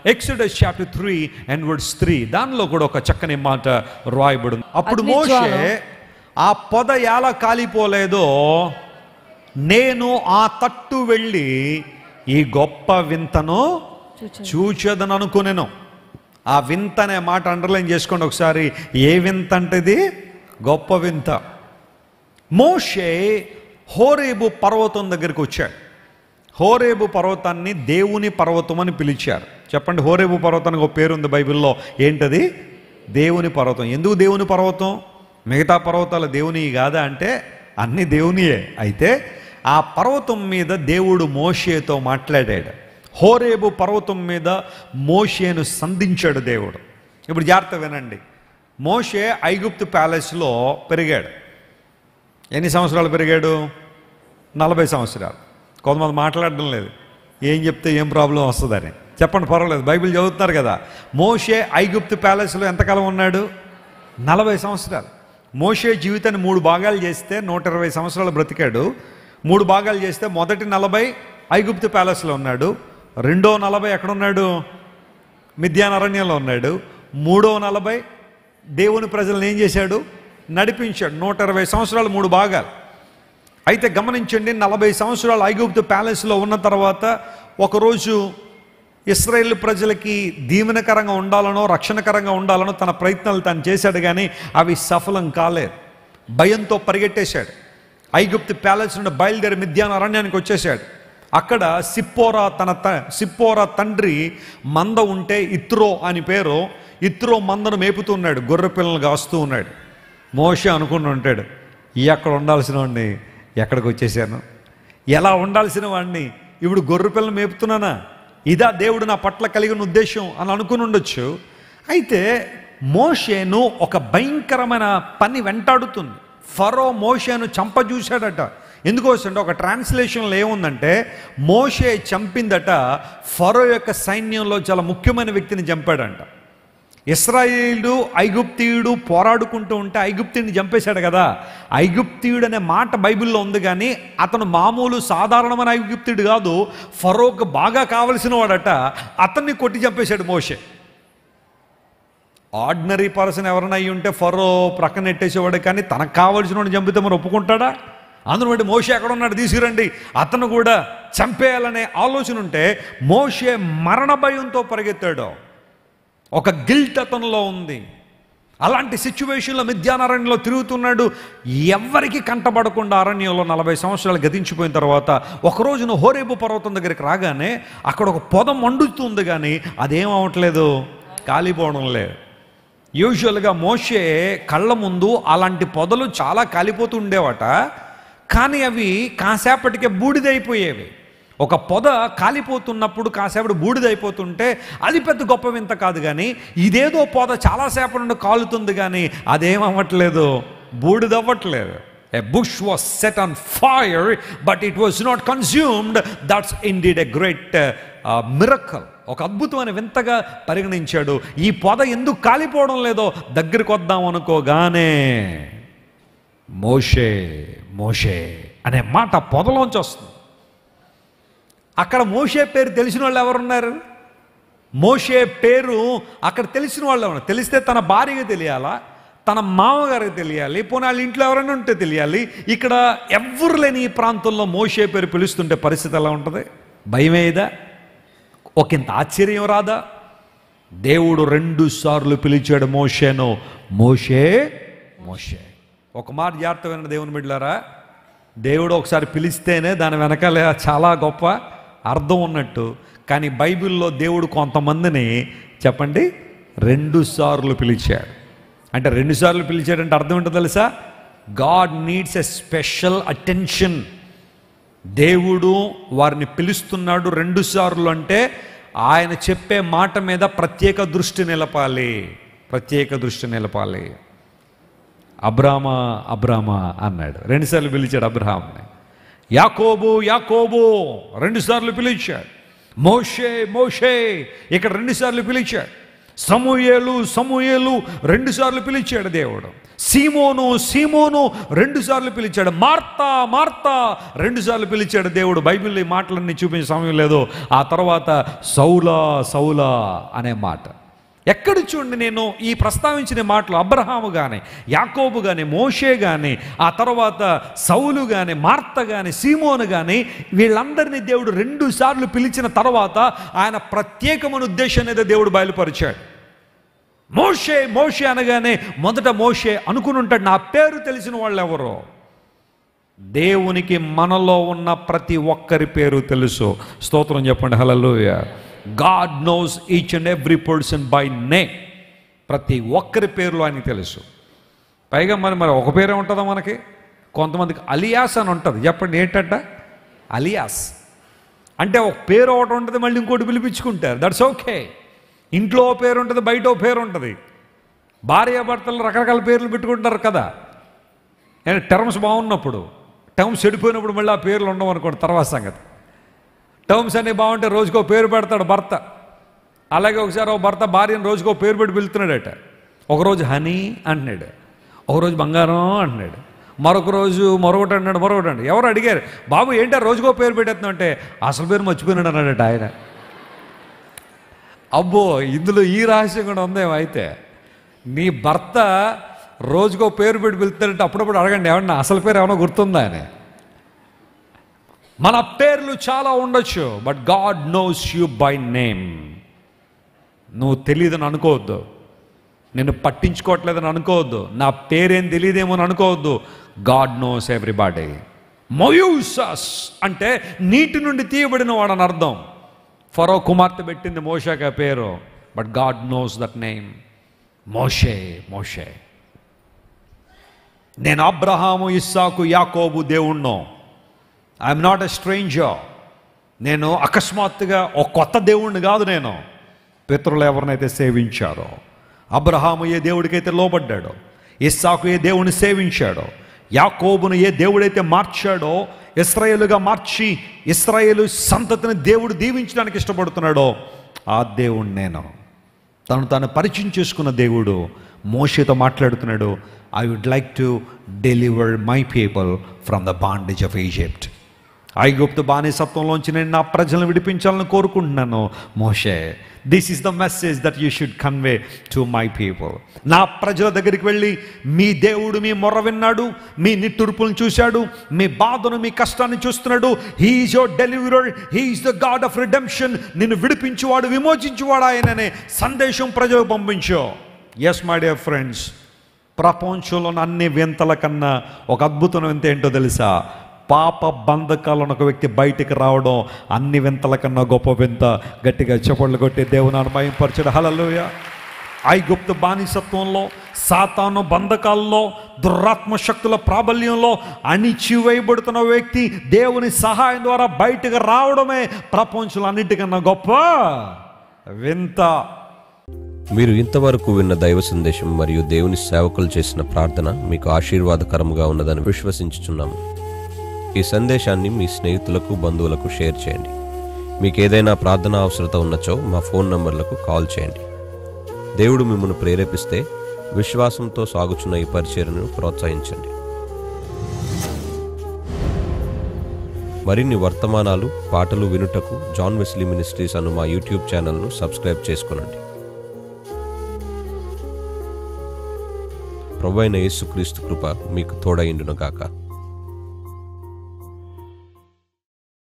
Exodus chapter three and words three దానిలో కూడా ఒక చక్కని మాట రాయబడి ఉంది. అప్పుడు అగ్ని మోషే జ్వాల. ఆ పొద ఎలా కాలిపోలేదో నేను ఆ తట్టు వెళ్ళి ఈ గొప్ప వింతను చూచాను. చూచేదని అనుకునేను ఆ వింత అనే మాట అండర్లైన్ చేసుకోండి ఒకసారి ఏ వింత అంటే ఇది గొప్ప వింత మోషే హోరేబు పర్వతం దగ్గరికి వచ్చాడు హోరేబు పర్వతాన్ని దేవుని పర్వతం అని పిలిచారు చెప్పండి హోరేబు పర్వతానికి ఒక పేరుంది బైబిల్లో ఏంటది దేవుని పర్వతం ఎందుకు దేవుని పర్వతం మిగతా పర్వతాలు దేవుని కాదా అంటే అన్ని దేవునియే అయితే ఆ పర్వతం మీద దేవుడు మోషేతో మాట్లాడాడు హోరేబు పర్వతం మీద మోషేను సంధించాడు దేవుడు ఇప్పుడు జాగ్రత్త వినండి మోషే ఐగుప్తు ప్యాలెస్లో పెరిగాడు ఎన్ని సంవత్సరాలు పెరిగాడు నలభై సంవత్సరాలు కొంతమంది మాట్లాడడం లేదు ఏం చెప్తే ఏం ప్రాబ్లం వస్తుందని చెప్పండి పర్వాలేదు బైబిల్ చదువుతున్నారు కదా మోషే ఐగుప్తు ప్యాలెస్లో ఎంతకాలం ఉన్నాడు నలభై సంవత్సరాలు మోషే జీవితాన్ని మూడు భాగాలు చేస్తే నూట ఇరవై సంవత్సరాలు బ్రతికాడు మూడు భాగాలు చేస్తే మొదటి నలభై ఐగుప్తు ప్యాలెస్లో ఉన్నాడు రెండో నలభై ఎక్కడున్నాడు మిథ్యాన అరణ్యంలో ఉన్నాడు మూడో నలభై దేవుని ప్రజలను ఏం చేశాడు నడిపించాడు నూట ఇరవై సంవత్సరాలు మూడు భాగాలు అయితే గమనించండి నలభై సంవత్సరాలు ఐగుప్తు ప్యాలెస్లో ఉన్న తర్వాత ఒకరోజు ఇస్రాయేల్ ప్రజలకి దీవెనకరంగా ఉండాలనో రక్షణకరంగా ఉండాలనో తన ప్రయత్నాలు తాను చేశాడు కానీ అవి సఫలం కాలేదు భయంతో పరిగెట్టేశాడు ఐగుప్తు ప్యాలెస్ నుండి బయలుదేరి మిథ్యాన అరణ్యానికి వచ్చేసాడు అక్కడ సిప్పోరా తన త సిప్పోరా తండ్రి మంద ఉంటే ఇత్రో అని పేరు ఇత్రో మందను మేపుతున్నాడు గొర్రె పిల్లలు కాస్తూ ఉన్నాడు మోషే అనుకుని ఉంటాడు ఎక్కడ ఉండాల్సిన వాడిని ఎక్కడికి వచ్చేసాను ఎలా ఉండాల్సిన వాడిని ఇప్పుడు గొర్రె పిల్లలు మేపుతున్నానా ఇదా దేవుడు నా పట్ల కలిగిన ఉద్దేశం అని అనుకుని ఉండొచ్చు అయితే మోషేను ఒక భయంకరమైన పని వెంటాడుతుంది ఫరో మోషేను చంపజూశాడట ఎందుకోసంటే ఒక ట్రాన్స్లేషన్లో ఏముందంటే మోషే చంపిందట ఫరో యొక్క సైన్యంలో చాలా ముఖ్యమైన వ్యక్తిని చంపాడంట ఇస్రాయేలు ఐగుప్తీయుడు పోరాడుకుంటూ ఉంటే ఐగుప్తిని చంపేశాడు కదా ఐగుప్తీయుడు అనే మాట బైబిల్లో ఉంది కానీ అతను మామూలు సాధారణమైన ఐగుప్తుడు కాదు ఫరోకు బాగా కావలసిన వాడట అతన్ని కొట్టి చంపేశాడు మోషే ఆర్డినరీ పర్సన్ ఎవరైనా అయ్యి ఉంటే ఫరో ప్రక్కన నెట్టేసేవాడు కానీ తనకు కావలసిన వాడిని చంపితే మరి ఒప్పుకుంటాడా అందులో బట్టి మోషే ఎక్కడ ఉన్నాడు తీసుకురండి అతను కూడా చంపేయాలనే ఆలోచన ఉంటే మోషే మరణ భయంతో పరిగెత్తాడు ఒక గిల్ట్ అతనిలో ఉంది అలాంటి సిచ్యువేషన్లో మిథ్యానారణ్యంలో తిరుగుతున్నాడు ఎవరికి కంటపడకుండా అరణ్యంలో నలభై సంవత్సరాలు గతించిపోయిన తర్వాత ఒక రోజున హోరేబు పర్వతం దగ్గరికి రాగానే అక్కడ ఒక పొద మండుతుంది కానీ అదేం అవ్వట్లేదు కాలిపోవడం లేదు యూజువల్గా మోషే కళ్ళ ముందు అలాంటి పొదలు చాలా కాలిపోతూ ఉండేవట కానీ అవి కాసేపటికే బూడిదైపోయేవి ఒక పొద కాలిపోతున్నప్పుడు కాసేపటి బూడిదైపోతుంటే అది పెద్ద గొప్ప వింత కాదు కానీ ఇదేదో పొద చాలాసేపటి నుండి కాలుతుంది కానీ అదేమవ్వట్లేదు బూడిదవ్వట్లేదు a bush was set on fire but it was not consumed that's indeed a great miracle ఒక అద్భుతమైన వింతగా పరిగణించాడు ఈ పొద ఎందుకు కాలిపోవడం లేదో దగ్గరికి వద్దాం అనుకోగానే మోషే మోషే అనే మాట పొదలోంచి వస్తుంది అక్కడ మోషే పేరు తెలిసిన వాళ్ళు ఎవరున్నారు మోషే పేరు అక్కడ తెలిసిన వాళ్ళు ఎవరు తెలిస్తే తన భార్యకి తెలియాలా తన మామగారికి తెలియాలి పోనీ వాళ్ళ ఇంట్లో ఎవరైనా ఉంటే తెలియాలి ఇక్కడ ఎవ్వరు లేని ఈ ప్రాంతంలో మోషే పేరు పిలుస్తుంటే పరిస్థితి ఎలా ఉంటుంది భయమేదా ఒకంత ఆశ్చర్యం రాదా దేవుడు రెండు సార్లు పిలిచాడు మోషేను మోషే మోషే ఒక మాట జాగ్రత్త విన్న దేవుని బిడ్డలారా దేవుడు ఒకసారి పిలిస్తేనే దాని వెనకాల చాలా గొప్ప అర్థం ఉన్నట్టు కానీ బైబిల్లో దేవుడు కొంతమందిని చెప్పండి రెండు సార్లు పిలిచాడు అంటే రెండు సార్లు పిలిచాడంటే అర్థం ఏంటో తెలుసా God needs a special attention దేవుడు వారిని పిలుస్తున్నాడు రెండు సార్లు అంటే ఆయన చెప్పే మాట మీద ప్రత్యేక దృష్టి నిలపాలి ప్రత్యేక దృష్టి నిలపాలి అబ్రామా అబ్రామా అన్నాడు రెండుసార్లు పిలిచాడు అబ్రహాంని యాకోబు యాకోబు రెండుసార్లు పిలిచాడు మోషే మోషే ఇక్కడ రెండుసార్లు పిలిచాడు సమూయేలు సమూయేలు రెండు సార్లు పిలిచాడు దేవుడు సీమోను సీమోను రెండు సార్లు పిలిచాడు మార్తా మార్తా రెండు సార్లు పిలిచాడు దేవుడు బైబిల్లో ఈ మాటలన్నీ చూపించే సమయం లేదు ఆ తర్వాత సౌలా సౌలా అనే మాట ఎక్కడ చూడండి నేను ఈ ప్రస్తావించిన మాటలు అబ్రహాము కానీ యాకోబు కానీ మోషే కానీ ఆ తర్వాత సౌలు కానీ మార్త కానీ సీమోను కానీ వీళ్ళందరినీ దేవుడు రెండు సార్లు పిలిచిన తర్వాత ఆయన ప్రత్యేకమైన ఉద్దేశం అనేది దేవుడు బయలుపరిచాడు మోషే మోషే అనగానే మొదట మోషే అనుకుని ఉంటాడు నా పేరు తెలిసిన వాళ్ళు ఎవరు దేవునికి మనలో ఉన్న ప్రతి ఒక్కరి పేరు తెలుసు స్తోత్రం చెప్పండి హలలోయ God knows each and every person by name ప్రతి ఒక్కరి పేర్లు ఆయనకి తెలుసు పైగా మరి మరి ఒక పేరే ఉంటుందా మనకి కొంతమందికి అలియాస్ అని ఉంటుంది చెప్పండి ఏంటంట అలియాస్ అంటే ఒక పేరు ఒకటి ఉంటుంది మళ్ళీ ఇంకోటి పిలిపించుకుంటారు దట్స్ ఓకే ఇంట్లో ఓ పేరు ఉంటుంది బయట ఓ పేరు ఉంటుంది భార్యాభర్తలు రకరకాల పేర్లు పెట్టుకుంటారు కదా టర్మ్స్ బాగున్నప్పుడు టర్మ్స్ చెడిపోయినప్పుడు మళ్ళీ ఆ పేర్లు ఉండవు అనుకోండి తర్వాత సంగతి టర్మ్స్ అన్నీ బాగుంటే రోజుకో పేరు పెడతాడు భర్త అలాగే ఒకసారి ఒక భర్త భార్యను రోజుకో పేరు పెట్టి పిలుతున్నాడట ఒకరోజు హనీ అంటున్నాడు ఒకరోజు బంగారం అంటున్నాడు మరొక రోజు మరొకటి అన్నాడు మరొకటి అన్నాడు ఎవరు అడిగారు బాబు ఏంటో రోజుకో పేరు పెట్టేస్తున్నావు అంటే అసలు పేరు మర్చిపోయినాడు అన్నాడట ఆయన అబ్బో ఇందులో ఈ రహస్యం కూడా ఉందేమో అయితే నీ భర్త రోజుకో పేరు పెట్టి పిలుస్తాడంటే అప్పుడప్పుడు అడగండి ఏమన్నా అసలు పేరు ఏమైనా గుర్తుందా అని మన పేర్లు చాలా ఉండొచ్చు but God knows you by name నువ్వు తెలియదని అనుకోవద్దు నేను పట్టించుకోవట్లేదని అనుకోవద్దు నా పేరేం తెలియదేమో అని అనుకోవద్దు గాడ్ నోస్ ఎవ్రీబాడీ మొయూసస్ అంటే నీటి నుండి తీయబడిన వాడని అర్థం ఫరో కుమార్తె పెట్టింది మోషాక పేరు but God knows that name మోషే మోషే నేను అబ్రహాము ఇస్సాకు యాకోబు దేవుణ్ణో ఐఎమ్ నాట్ ఎ స్ట్రేంజర్ నేను అకస్మాత్తుగా ఒక కొత్త దేవుణ్ణి కాదు నేను పితరులు ఎవరినైతే సేవించారో అబ్రహాము ఏ దేవుడికైతే లోబడ్డాడో ఇస్సాకు ఏ దేవుని సేవించాడో యాకోబును ఏ దేవుడైతే మార్చాడో ఇస్రాయేలుగా మార్చి ఇస్రాయేలు సంతతిని దేవుడు దీవించడానికి ఇష్టపడుతున్నాడో ఆ దేవుడు నేను తను తాను పరిచయం చేసుకున్న దేవుడు మోషేతో మాట్లాడుతున్నాడు I would like to deliver my people from the bondage of Egypt ఐగుప్తు బానిసత్వంలోంచి నేను నా ప్రజలను విడిపించాలని కోరుకుంటున్నాను మోషే this is the message that you should convey to my people నా ప్రజల దగ్గరికి వెళ్ళి మీ దేవుడు మీ మొర్ర విన్నాడు మీ నిట్టూర్పులను చూశాడు మీ బాధను మీ కష్టాన్ని చూస్తున్నాడు he is your deliverer he is the God of redemption నిన్ను విడిపించువాడు విమోచించువాడు ఆయననే సందేశం ప్రజలకు పంపించో ఎస్ మై డియర్ ఫ్రెండ్స్ ప్రపంచంలోని అన్ని వింతల కన్నా ఒక అద్భుతం వింత ఏంటో తెలుసా పాప బంధకాలను ఒక వ్యక్తి బయటికి రావడం అన్ని వింతల కన్నా గొప్ప వింత గట్టిగా చపళ్ళు కొట్టి దేవుని అనుభవింపరచడు హలలుయ ఐగుప్తు బానిసత్వంలో సాతాను బంధకాల్లో దురాత్మ శక్తుల ప్రాబల్యంలో అణిచివేయబడుతున్న వ్యక్తి దేవుని సహాయం ద్వారా బయటకు రావడమే ప్రపంచంలో అన్నిటికన్నా గొప్ప వింత మీరు ఇంతవరకు విన్న దైవ సందేశం మరియు దేవుని సేవకులు చేసిన ప్రార్థన మీకు ఆశీర్వాదకరముగా ఉన్నదని విశ్వసించుచున్నాము ఈ సందేశాన్ని మీ స్నేహితులకు బంధువులకు షేర్ చేయండి మీకు ఏదైనా ప్రార్థన అవసరత ఉన్నచో మా ఫోన్ నంబర్లకు కాల్ చేయండి దేవుడు మిమ్మల్ని ప్రేరేపిస్తే విశ్వాసంతో సాగుచున్న ఈ పరిచర్ను ప్రోత్సహించండి మరిన్ని వర్తమానాలు పాటలు వినుటకు జాన్ వెస్లీ మినిస్ట్రీస్ అను మా యూట్యూబ్ ఛానల్ను సబ్స్క్రైబ్ చేసుకునండి ప్రభు అయిన యేసుక్రీస్తు కృప మీకు తోడైండును గాక